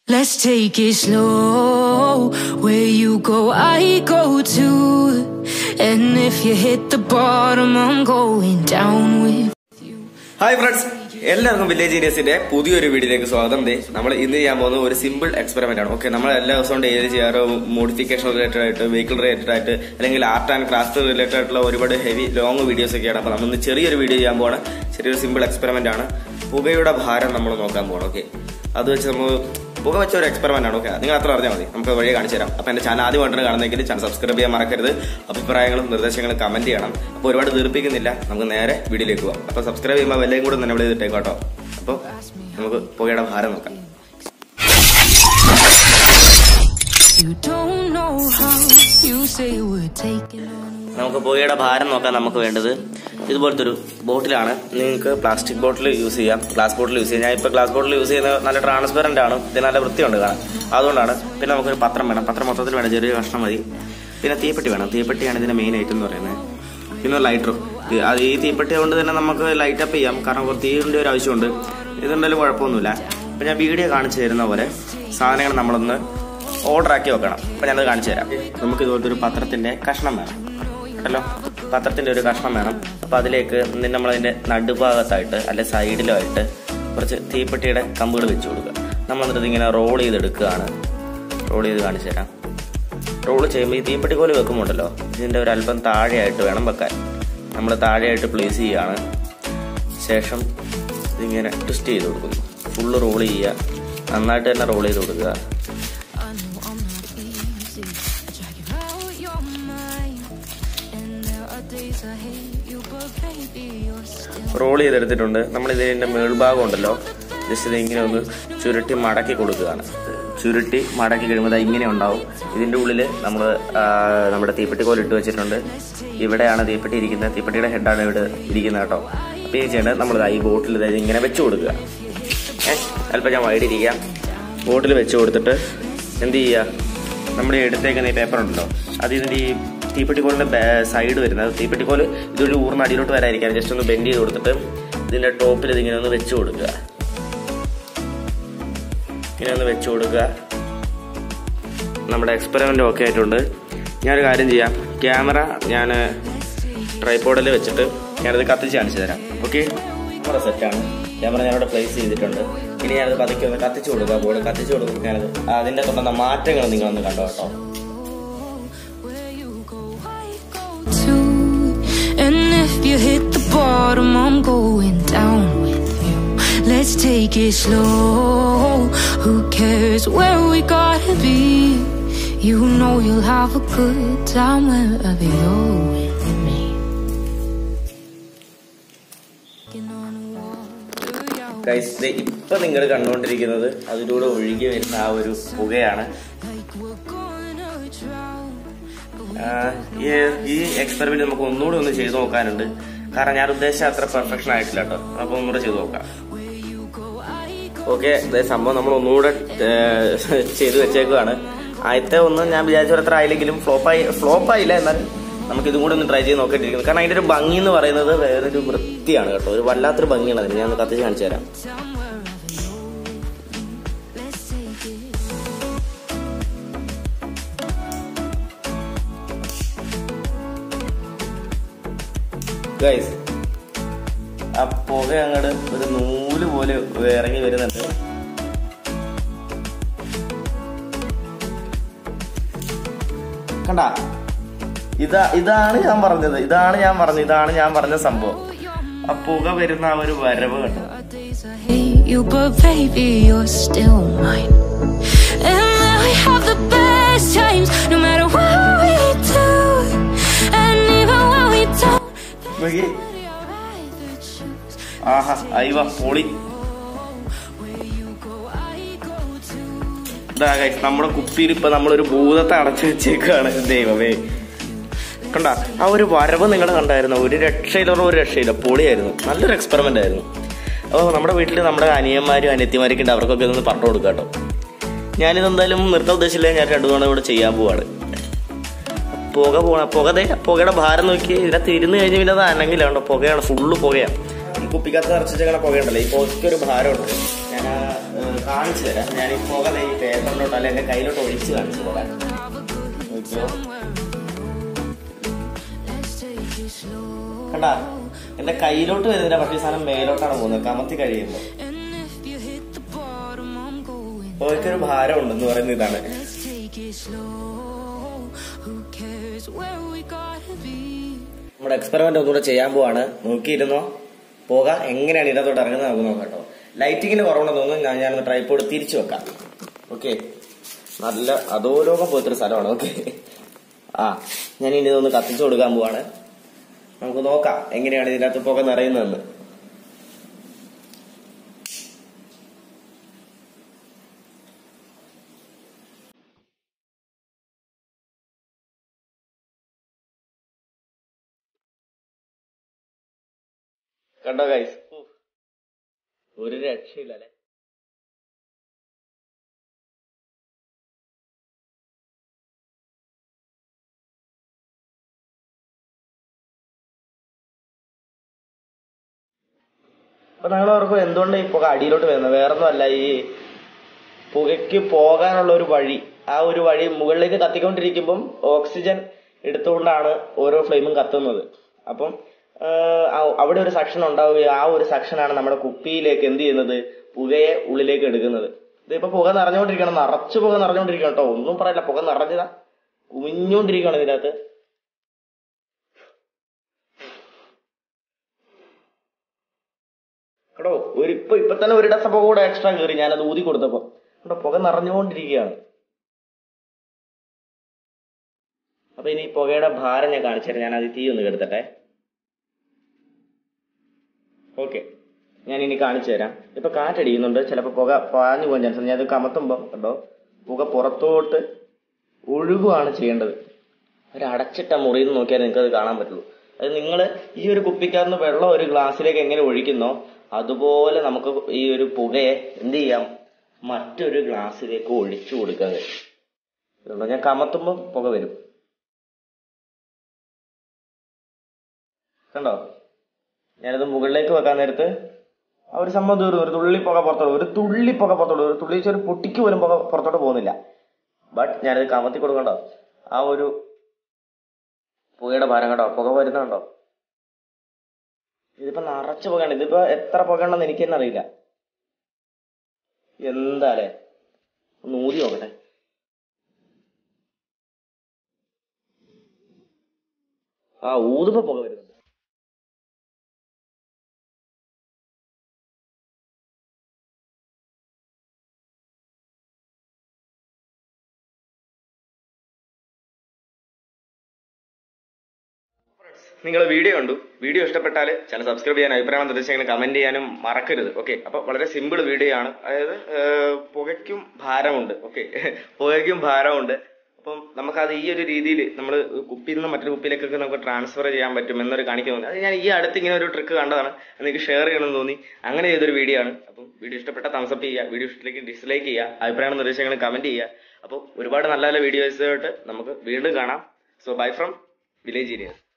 Let's take it slow. Where you go, I go too. And if you hit the bottom, I'm going down with you. Hi friends എല്ലാവർക്കും village ഏരിയസിന്റെ പുതിയൊരു വീഡിയോയിലേക്ക് സ്വാഗതം ദേ നമ്മൾ ഇന്ന് ചെയ്യാൻ പോകുന്നത് ഒരു സിമ്പിൾ എക്സ്പെരിമെന്റ് ആണ് ഓക്കെ നമ്മൾ എല്ലാ ദിവസവും ഡെയിലി ചെയ്യാറ് മോഡിഫിക്കേഷൻ റിലേറ്റഡ് ആയിട്ട് വെഹിക്കിൾ റിലേറ്റഡ് ആയിട്ട് അല്ലെങ്കിൽ ആർട്ട് ആൻഡ് ക്രാഫ്റ്റ് റിലേറ്റഡ് ആയിട്ടുള്ള ഒരുപാട് ഹെവി ലോങ് വീഡിയോസ് ഒക്കെയാണ് അപ്പൊ നമ്മൾ ഇന്ന് ചെറിയൊരു വീഡിയോ ചെയ്യാൻ പോവാണ് ചെറിയൊരു സിമ്പിൾ എക്സ്പെരിമെന്റ് ആണ് പുകയുടെ ഭാരം നമ്മൾ നോക്കാൻ പോകണം ഓക്കെ അത് വെച്ച് നമ്മൾ പുക വെച്ച ഒരു എക്സ്പെരിമെന്റ് ആണ് ഓക്കെ നിങ്ങൾ അത്ര അറിഞ്ഞാൽ മതി നമുക്ക് വഴി കാണിച്ചു തരാം അപ്പൊ എന്റെ ചാനൽ ആദ്യമായിട്ടാണ് കാണുന്നതെങ്കിൽ ചാനൽ സബ്സ്ക്രൈബ് ചെയ്യാൻ മറക്കരുത് അഭിപ്രായങ്ങളും നിർദ്ദേശങ്ങളും കമന്റ് ചെയ്യണം അപ്പൊ ഒരുപാട് ദീർപ്പിക്കുന്നില്ല നമുക്ക് നേരെ വീഡിയോയിലേക്ക് പോവാം അപ്പൊ സബ്സ്ക്രൈബ് ചെയ്യുമ്പോൾ വെല്ലയും കൂടെ തന്നെ ഇവിടെ ചെയ്തിട്ടേക്കും കേട്ടോ അപ്പൊ നമുക്ക് പുകയുടെ ഭാരം നോക്കാം You don't know how you say we're taking on. നമുക്ക് പുകയുടെ ഭാരം നോക്കാൻ നമുക്ക് വേണ്ടത് ഇതുപോലത്തെ ഒരു ബോട്ടിലാണ് നിങ്ങൾക്ക് പ്ലാസ്റ്റിക് ബോട്ടിൽ യൂസ് ചെയ്യാം ഗ്ലാസ് ബോട്ടിൽ യൂസ് ചെയ്യാം ഞാൻ ഇപ്പോൾ ഗ്ലാസ് ബോട്ടിൽ യൂസ് ചെയ്യുന്നത് നല്ല ട്രാൻസ്പെറന്റ് ആണ് ഇത് നല്ല വൃത്തിയുണ്ട് കാണാൻ അതുകൊണ്ടാണ് പിന്നെ നമുക്കൊരു പത്രം വേണം പത്രം മൊത്തത്തിൽ വേണം ചെറിയ കഷ്ണം മതി പിന്നെ തീപ്പെട്ടി വേണം തീപ്പെട്ടിയാണ് ഇതിന്റെ മെയിൻ ഐറ്റം എന്ന് പറയുന്നത് പിന്നെ ലൈറ്റർ അത് ഈ തീപ്പെട്ടി കൊണ്ട് തന്നെ നമുക്ക് ലൈറ്റ് അപ്പ് ചെയ്യാം കാരണം കുറച്ച് തീരിൻ്റെ ഒരു ആവശ്യമുണ്ട് ഇതുണ്ടെങ്കിലും കുഴപ്പമൊന്നുമില്ല അപ്പം ഞാൻ വീഡിയോ കാണിച്ചു തരുന്ന പോലെ സാധനങ്ങൾ നമ്മളൊന്ന് ഓർഡർ ആക്കി വെക്കണം അപ്പം ഞാനത് കാണിച്ചു തരാം നമുക്ക് ഇതുപോലത്തെ ഒരു പത്രത്തിന്റെ കഷ്ണം വേണം കേട്ടല്ലോ പത്രത്തിന്റെ ഒരു കഷ്ണം വേണം അപ്പൊ അതിലേക്ക് നമ്മളതിന്റെ നടുഭാഗത്തായിട്ട് അല്ലെ സൈഡിലോ ആയിട്ട് കുറച്ച് തീപ്പെട്ടിയുടെ കമ്പുകൾ വെച്ച് കൊടുക്കുക നമ്മൾ എന്നിട്ട് ഇതിങ്ങനെ റോൾ ചെയ്തെടുക്കുകയാണ് റോൾ ചെയ്ത് കാണിച്ചു തരാം റോൾ ചെയ്യുമ്പോൾ ഈ തീപ്പെട്ടി കോല് വെക്കുമ്പോണ്ടല്ലോ ഇതിന്റെ ഒരു അല്പം താഴെയായിട്ട് വേണം വെക്കാൻ നമ്മൾ താഴെയായിട്ട് പ്ലേസ് ചെയ്യുകയാണ് ശേഷം ഇതിങ്ങനെ ട്വിസ്റ്റ് ചെയ്ത് കൊടുക്കുന്നു ഫുള്ള് റോൾ ചെയ്യുക നന്നായിട്ട് തന്നെ റോൾ ചെയ്ത് കൊടുക്കുക I know I'm not easy. I drag you out your mind. And there are days I hate you, but baby, you're still. Roll ചെയ്തെടുത്തിട്ടുണ്ട് നമ്മൾ ഇതിന്റെ മേൾഭാഗം ഉണ്ടല്ലോ ജസ്റ്റ് ഇത് ഇങ്ങനെ ഒന്ന് ചുരുട്ടി മടക്കി കൊടുക്കുകയാണ് ചുരുട്ടി മടക്കി കഴിയുമ്പോൾ ദാ ഇങ്ങനെ ഉണ്ടാവും ഇതിന്റെ ഉള്ളിൽ നമ്മൾ നമ്മുടെ തീപ്പെട്ടി കോൽ ഇട്ട് വെച്ചിട്ടുണ്ട് ഇവിടെയാണ് തീപ്പെട്ടി ഇരിക്കുന്നത് തീപ്പെട്ടിയുടെ ഹെഡാണ് ഇവിടെ ഇരിക്കുന്നത് കേട്ടോ അപ്പോൾ ഈ ചെയ്യേണ്ടത് നമ്മൾ ഈ ബോട്ടിൽ ഇതായത് ഇങ്ങനെ വെച്ച് കൊടുക്കുക ഏഹ് അല്പം ഞാൻ വൈഡ് ഇരിക്കാം ബോട്ടിൽ വെച്ച് കൊടുത്തിട്ട് എന്ത് ചെയ്യുക നമ്മൾ ഈ എടുത്തേക്കുന്ന ഈ പേപ്പർ ഉണ്ടല്ലോ അത് ഇതിന്റെ ഈ തീപ്പെട്ടിക്കോളിന്റെ സൈഡ് വരുന്നത് തീപ്പെട്ടിക്കോല് ഇതൊരു ഊർന്ന് അടിയിലോട്ട് വരാതിരിക്കാൻ ജസ്റ്റ് ഒന്ന് ബെൻഡ് ചെയ്ത് കൊടുത്തിട്ട് ഇതിന്റെ ടോപ്പിൽ ഇതിങ്ങനെ ഒന്ന് വെച്ച് കൊടുക്കുക ഇങ്ങനെ ഒന്ന് വെച്ച് കൊടുക്കുക നമ്മുടെ എക്സ്പെരിമെന്റ് ഓക്കെ ആയിട്ടുണ്ട് ഞാനൊരു കാര്യം ചെയ്യാം ക്യാമറ ഞാൻ ട്രൈപോഡിൽ വെച്ചിട്ട് ഞാനത് കത്തിച്ച് കാണിച്ചു തരാം ഓക്കെ ക്യാമറ സെറ്റാണ് ക്യാമറ ഞാനിവിടെ പ്ലേസ് ചെയ്തിട്ടുണ്ട് ഇനി ഞാനത് പതുക്കെ ഒന്ന് കത്തിച്ചു കൊടുക്കുക ബോർഡ് കത്തിച്ചു കൊടുക്കുമ്പോൾ ഞാനത് അതിന്റെ തൊട്ടുന്ന മാറ്റങ്ങൾ നിങ്ങളൊന്ന് കണ്ടോ കേട്ടോ Where you go, I go too. And if you hit the bottom, I'm going down with you. Let's take it slow. Who cares where we gotta be? You know you'll have a good time wherever you're with me. Getting on a wall, yeah. Guys ഇപ്പൊ നിങ്ങൾ കണ്ടുകൊണ്ടിരിക്കുന്നത് അതിലൂടെ ഒഴുകി വരുന്ന ആ ഒരു പുകയാണ് Like we're gonna drown. ആ, ഈ ഈ എക്സ്പെരിമെന്റ് നമുക്ക് ഒന്നുകൂടി ഒന്ന് ചെയ്തു നോക്കാനുണ്ട് കാരണം ഞാൻ ഉദ്ദേശിച്ച അത്ര പെർഫെക്ഷൻ ആയിട്ടില്ല കേട്ടോ അപ്പൊ ഒന്നുകൂടെ ചെയ്തു നോക്കാം Where you go, I go. Okay സംഭവം നമ്മൾ ഒന്നുകൂടെ ഏ, ചെയ്തു വെച്ചേക്കുവാണ് ആദ്യത്തെ ഒന്ന് ഞാൻ വിചാരിച്ച അത്ര ആയില്ലെങ്കിലും ഫ്ലോപ്പായി ഫ്ലോപ്പായില്ല എന്നാൽ നമുക്ക് ഇതും കൂടി ഒന്ന് ട്രൈ ചെയ്ത് നോക്കിയിട്ടിരിക്കുന്നു കാരണം അതിന്റെ ഒരു ഭംഗി എന്ന് പറയുന്നത് വേറൊരു വൃത്തിയാണ് കേട്ടോ ഒരു വല്ലാത്തൊരു ഭംഗിയാണ് അതിന് ഞാൻ ഒന്ന് കത്തിച്ച് കാണിച്ചു തരാം Down wherever you're. Let's take it. Guys ആ പുക അങ്ങോട്ട് ഒരു നൂല് പോലെ ഇറങ്ങി വരുന്നുണ്ട് കണ്ട ഇതാ ഇതാണ് ഞാൻ പറഞ്ഞത് ഇതാണ് ഞാൻ പറഞ്ഞത് ഇതാണ് ഞാൻ പറഞ്ഞ സംഭവം ആ പുക വരുന്ന ആ ഒരു വരവ് കണ്ടു Our days I hate you, but baby, you're still mine. And now we have the best times, no matter what we do. And even when we don't, നോക്കി I'd rather choose. ആഹാ അയ്യ പൊളി Where you go, I go too. ഇതാ guys, നമ്മുടെ കുപ്പിയിൽ ഇപ്പൊ നമ്മളൊരു ഭൂതത്തെ അടച്ചു വെച്ചേക്കാണ് ദൈവമേ കണ്ട ആ ഒരു വരവ് നിങ്ങൾ കണ്ടായിരുന്നു ഒരു രക്ഷയിലുള്ള ഒരു രക്ഷയില്ല പൊളിയായിരുന്നു നല്ലൊരു എക്സ്പെരിമെന്റ് ആയിരുന്നു അപ്പോൾ നമ്മുടെ വീട്ടിൽ നമ്മുടെ അനിയന്മാരും അനിയത്തിമാരൊക്കെ ഉണ്ട് അവർക്കൊക്കെ ഇതൊന്ന് പറഞ്ഞു കൊടുക്കാം കേട്ടോ ഞാനിത് എന്തായാലും നിർത്താൻ ഉദ്ദേശിച്ചില്ല ഞാൻ രണ്ടു തവണ ഇവിടെ ചെയ്യാൻ പോവാണ് പുക പോണ പുകതെ പുകയുടെ ഭാരം നോക്കി ഇതിനകത്ത് ഇരുന്ന് കഴിഞ്ഞ് പിന്നെ അത് അനങ്ങില്ല കേട്ടോ പുകയാണ് ഫുള്ള് പുകയാണ് ഈ കുപ്പിക്കകത്ത് നിറച്ചിട്ടങ്ങനെ പുകയുണ്ടല്ലോ ഈ പുകയ്ക്ക് ഒരു ഭാരമുണ്ട് ഞാൻ ആ ഏഹ്, കാണിച്ചു തരാം ഞാൻ ഈ പുക ദേ ഈ പേപ്പറിലോട്ട് അല്ലെ എന്റെ കയ്യിലോട്ട് ഒഴിച്ച് കാണിച്ചു പോകാൻ നോക്കിയോ Let's take it slow. കണ്ടാ എന്റെ കയ്യിലോട്ട് വരുന്നില്ല പക്ഷേ ഈ സാധനം മേലോട്ടാണ് പോകുന്നത് കമത്തി കഴിയുമ്പോൾ And if you hit the bottom, I'm going. പുകയ്ക്കൊരു ഭാരം ഉണ്ടെന്ന് പറയുന്ന ഇതാണ് Let's take it slow. Who cares where we gotta be? നമ്മുടെ എക്സ്പെരിമെന്റ് ഒന്നുകൂടെ ചെയ്യാൻ പോവാണ് നോക്കിയിരുന്നോ പുക എങ്ങനെയാണ് ഇതിനകത്തോട്ട് ഇറങ്ങുന്നത് നമുക്ക് നോക്കാം കേട്ടോ ലൈറ്റിങ്ങിന് കുറവുണ്ടെന്ന് തോന്നുന്നു ഞാൻ ഞാനൊന്ന് ട്രൈപ്പോഡ് തിരിച്ചു വെക്കാം ഓക്കെ നല്ല അധോലോകം പോലത്തെ ഒരു സ്ഥലമാണ് ഓക്കെ ആ ഞാൻ ഇനി ഇതൊന്ന് കത്തിച്ചു കൊടുക്കാൻ പോവാണ് നമുക്ക് നോക്കാം എങ്ങനെയാണ് ഇതിനകത്ത് പുക നിറയുന്നതെന്ന് കണ്ടോ ഗൈസ് ഒരു രക്ഷയില്ല അല്ലെ അപ്പൊ നിങ്ങൾ ഓർക്കും എന്തുകൊണ്ട് ഈ പുക അടിയിലോട്ട് വരുന്നത് വേറൊന്നും അല്ല ഈ പുകയ്ക്ക് പോകാനുള്ള ഒരു വഴി ആ ഒരു വഴി മുകളിലേക്ക് കത്തിക്കൊണ്ടിരിക്കുമ്പം ഓക്സിജൻ എടുത്തുകൊണ്ടാണ് ഓരോ ഫ്ലെയിമും കത്തുന്നത് അപ്പം ആഹ്, ആ- അവിടെ ഒരു സെക്ഷൻ ഉണ്ടാവുകയും ആ ഒരു സെക്ഷനാണ് നമ്മുടെ കുപ്പിയിലേക്ക് എന്ത് ചെയ്യുന്നത് പുകയെ ഉള്ളിലേക്ക് എടുക്കുന്നത് ഇതിപ്പോ പുക നിറഞ്ഞുകൊണ്ടിരിക്കണം നിറച്ചു പുക നിറഞ്ഞുകൊണ്ടിരിക്കണം കേട്ടോ ഒന്നും പറയില്ല പുക നിറഞ്ഞതാ കുമിഞ്ഞോണ്ടിരിക്കണം ഇതിനകത്ത് കേട്ടോ ഒരു ഇപ്പൊ ഇപ്പൊ തന്നെ ഒരു ഡസ പുക കൂടെ എക്സ്ട്രാ കയറി ഞാനത് ഊതി കൊടുത്തപ്പോ കേട്ടോ പുക നിറഞ്ഞുകൊണ്ടിരിക്കുകയാണ് അപ്പൊ ഇനി ഈ പുകയുടെ ഭാരം ഞാൻ കാണിച്ചു തരാം ഞാൻ അത് തീ ഒന്ന് കെടുത്തട്ടെ ഓക്കെ ഞാൻ ഇനി കാണിച്ചു തരാം ഇപ്പൊ കാറ്റടിക്കുന്നുണ്ട് ചിലപ്പോ പുക പാഞ്ഞു പോകാൻ ചാൻസ് ഉണ്ട് ഞാൻ ഇത് കമത്തുമ്പോ കണ്ടോ പുക പുറത്തോട്ട് ഒഴുകുകയാണ് ചെയ്യേണ്ടത് ഒരു അടച്ചിട്ട മുറിയിൽ നിന്ന് നോക്കിയാൽ നിങ്ങൾക്ക് അത് കാണാൻ പറ്റുള്ളൂ അത് നിങ്ങൾ ഈ ഒരു കുപ്പിക്കകത്ത് വെള്ളം ഒരു ഗ്ലാസ്സിലേക്ക് എങ്ങനെ ഒഴിക്കുന്നോ അതുപോലെ നമുക്ക് ഈ ഒരു പുകയെ എന്ത് ചെയ്യാം മറ്റൊരു ഗ്ലാസ്സിലേക്ക് ഒഴിച്ചു കൊടുക്കാൻ കഴിയും ഇതുണ്ടോ ഞാൻ കമത്തുമ്പോൾ പുക വരും കണ്ടോ ഞാനത് മുകളിലേക്ക് വെക്കാൻ നേരത്ത് ആ ഒരു സംഭവം തീർന്നു ഒരു തുള്ളി പുക പുറത്തോട്ട് ഒരു തുള്ളി പുക പുറത്തോട്ട് ഒരു തുള്ളി ഒരു പൊട്ടിക്ക് പോലും പുക പുറത്തോട്ട് പോകുന്നില്ല ബട്ട് ഞാനത് കമത്തി കൊടുക്കണ്ടോ ആ ഒരു പുകയുടെ ഭാരം കണ്ടോ പുക വരുന്നുണ്ടോ ഇതിപ്പോ നിറച്ച് പുകയാണ് ഇതിപ്പോ എത്ര പുകയുണ്ടെന്ന് എനിക്ക് തന്നെ അറിയില്ല എന്താലേ ഒന്ന് ഊതി നോക്കട്ടെ ആ ഊതുമ്പോ പുക വരുന്നുണ്ട് നിങ്ങൾ വീഡിയോ കണ്ടു വീഡിയോ ഇഷ്ടപ്പെട്ടാൽ ചാനൽ സബ്സ്ക്രൈബ് ചെയ്യാൻ അഭിപ്രായം നിർദ്ദേശങ്ങൾ കമന്റ് ചെയ്യാനും മറക്കരുത് ഓക്കെ അപ്പൊ വളരെ സിമ്പിൾ വീഡിയോ ആണ് അതായത് ഏഹ്, പുകയ്ക്കും ഭാരമുണ്ട് ഓക്കെ പുകയ്ക്കും ഭാരമുണ്ട് അപ്പം നമുക്കത് ഈ ഒരു രീതിയിൽ നമ്മൾ കുപ്പിയിൽ നിന്ന് മറ്റൊരു കുപ്പിയിലേക്കൊക്കെ നമുക്ക് ട്രാൻസ്ഫർ ചെയ്യാൻ പറ്റും എന്നൊരു കാണിക്കുന്നു അത് ഞാൻ ഈ അടുത്ത് ഇങ്ങനെ ഒരു ട്രിക്ക് കണ്ടതാണ് അത് എനിക്ക് ഷെയർ ചെയ്യണമെന്ന് തോന്നി അങ്ങനെ ചെയ്തൊരു വീഡിയോ ആണ് അപ്പം വീഡിയോ ഇഷ്ടപ്പെട്ട തംസപ്പ് ചെയ്യുക വീഡിയോ ഇഷ്ടത്തിലേക്ക് ഡിസ്ലൈക്ക് ചെയ്യുക അഭിപ്രായം നിർദ്ദേശങ്ങൾ കമന്റ് ചെയ്യുക അപ്പോൾ ഒരുപാട് നല്ല നല്ല വീഡിയോസ് ആയിട്ട് നമുക്ക് വീണ്ടും കാണാം so bye from village area